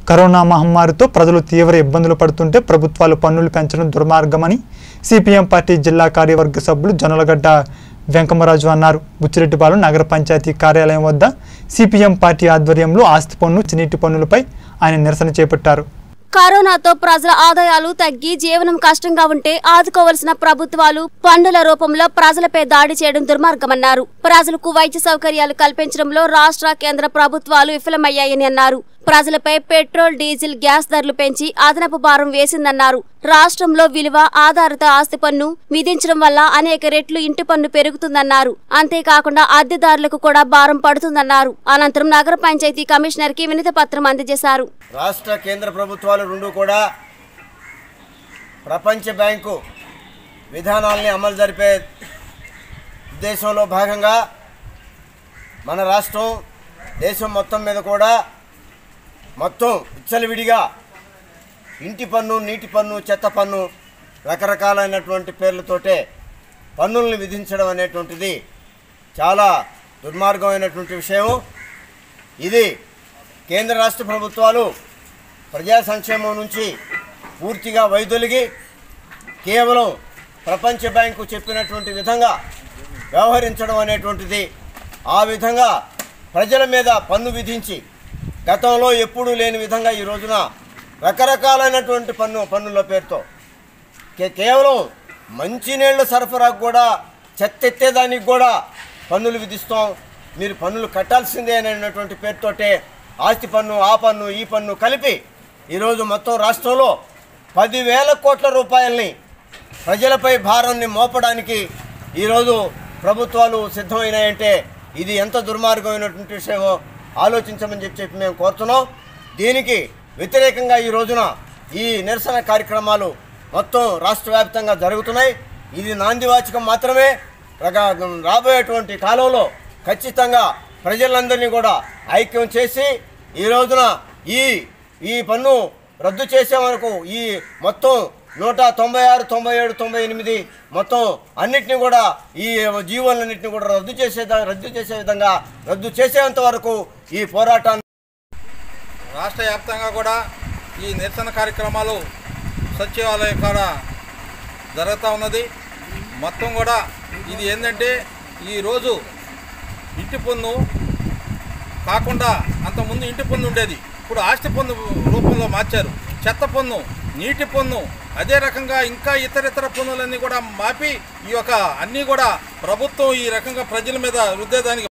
corona మహమ్మారితో ప్రజలు తీవ్ర ఇబ్బందులు పడుతుంటే ప్రభుత్వాలు పన్నులు పెంచడం దుర్మార్గమని సిపిఎం పార్టీ జిల్లా కార్యవర్గ సభ్యులు జొన్నలగడ్డ వెంకమరాజు అన్నారు బుచ్చిరెడ్డిపాలెం నగర పంచాయతీ కార్యాలయం వద్ద సిపిఎం పార్టీ ఆధ్వర్యంలో ఆస్తి పన్ను చినీటి పన్నులపై ఆయన నిరసన చేపట్టారు కరోనాతో ప్రజల ఆదాయాలు తగ్గి జీవనం కష్టంగా ఉంటే ఆదుకోవలసిన ప్రభుత్వాలు పన్నుల రూపంలో ప్రజలపై దాడి చేయడం దుర్మార్గమన్నారు ప్రజలకు వైద్య సౌకర్యాలు కల్పించడంలో రాష్ట్ర కేంద్ర ప్రభుత్వాలు విఫలమయ్యాయని అన్నారు ప్రజలపై పెట్రోల్ డీజిల్ గ్యాస్ ధరలు పెంచి అదనపు భారం వేసిందన్నారు రాష్ట్రంలో విలువ ఆధారిత ఆస్తి పన్ను విధించడం వల్ల అనేక రెట్లు ఇంటి పన్ను పెరుగుతుందన్నారు అంతేకాకుండా అద్దెదారులకు కూడా భారం పడుతుందన్నారు అనంతరం నగర పంచాయతీ కమిషనర్ కి వినతి పత్రం అందజేశారు రాష్ట్ర కేంద్ర ప్రభుత్వాలు రెండు కూడా ప్రపంచ బ్యాంకు విధానాల్ని అమలు జరిపే ఉద్దేశంలో భాగంగా మన రాష్ట్రం దేశం మొత్తం మీద కూడా మొత్తం విచ్చలవిడిగా ఇంటి పన్ను నీటి పన్ను చెత్త పన్ను రకరకాలైనటువంటి పేర్లతోటే పన్నుల్ని విధించడం అనేటువంటిది చాలా దుర్మార్గమైనటువంటి విషయం ఇది కేంద్ర రాష్ట్ర ప్రభుత్వాలు ప్రజా సంక్షేమం నుంచి పూర్తిగా వైదొలిగి కేవలం ప్రపంచ బ్యాంకు చెప్పినటువంటి విధంగా వ్యవహరించడం అనేటువంటిది ఆ విధంగా ప్రజల మీద పన్ను విధించి గతంలో ఎప్పుడూ లేని విధంగా ఈ రోజున రకరకాలైనటువంటి పన్ను పన్నుల పేరుతో కే- కేవలం మంచినీళ్ళ సరఫరాకు కూడా చెత్త ఎత్తేదానికి కూడా పన్నులు విధిస్తాం మీరు పన్నులు కట్టాల్సిందే అనేటువంటి పేరుతోటే ఆస్తి పన్ను ఆ పన్ను ఈ పన్ను కలిపి ఈరోజు మొత్తం రాష్ట్రంలో పదివేల కోట్ల రూపాయల్ని ప్రజలపై భారాన్ని మోపడానికి ఈరోజు ప్రభుత్వాలు సిద్ధమైనాయంటే ఇది ఎంత దుర్మార్గమైనటువంటి విషయమో ఆలోచించమని చెప్పి చెప్పి మేము కోరుతున్నాం దీనికి వ్యతిరేకంగా ఈ రోజున ఈ నిరసన కార్యక్రమాలు మొత్తం రాష్ట్ర వ్యాప్తంగా జరుగుతున్నాయి ఇది నాందివాచకం మాత్రమే రక- రాబోయేటువంటి కాలంలో ఖచ్చితంగా ప్రజలందరినీ కూడా ఐక్యం చేసి ఈ రోజున ఈ ఈ పన్ను రద్దు చేసే వరకు ఈ మొత్తం నూట తొంభై ఆరు తొంభై ఏడు తొంభై ఎనిమిది మొత్తం అన్నిటిని కూడా ఈ జీవోలన్నింటినీ కూడా రద్దు చేసే రద్దు చేసే విధంగా రద్దు చేసేంత వరకు ఈ పోరాటాన్ని రాష్ట్ర వ్యాప్తంగా కూడా ఈ నిరసన కార్యక్రమాలు సచివాలయం కాడ జరుగుతూ ఉన్నది మొత్తం కూడా ఇది ఏంటంటే ఈరోజు ఇంటి పన్ను కాకుండా అంతకుముందు ఇంటి పన్ను ఉండేది ఇప్పుడు ఆస్తి పన్ను రూపంలో మార్చారు చెత్త పన్ను నీటి పన్ను అదే రకంగా ఇంకా ఇతర ఇతర పన్నులన్నీ కూడా మాపి ఈ యొక్క అన్నీ కూడా ప్రభుత్వం ఈ రకంగా ప్రజల మీద రుద్దేదానికి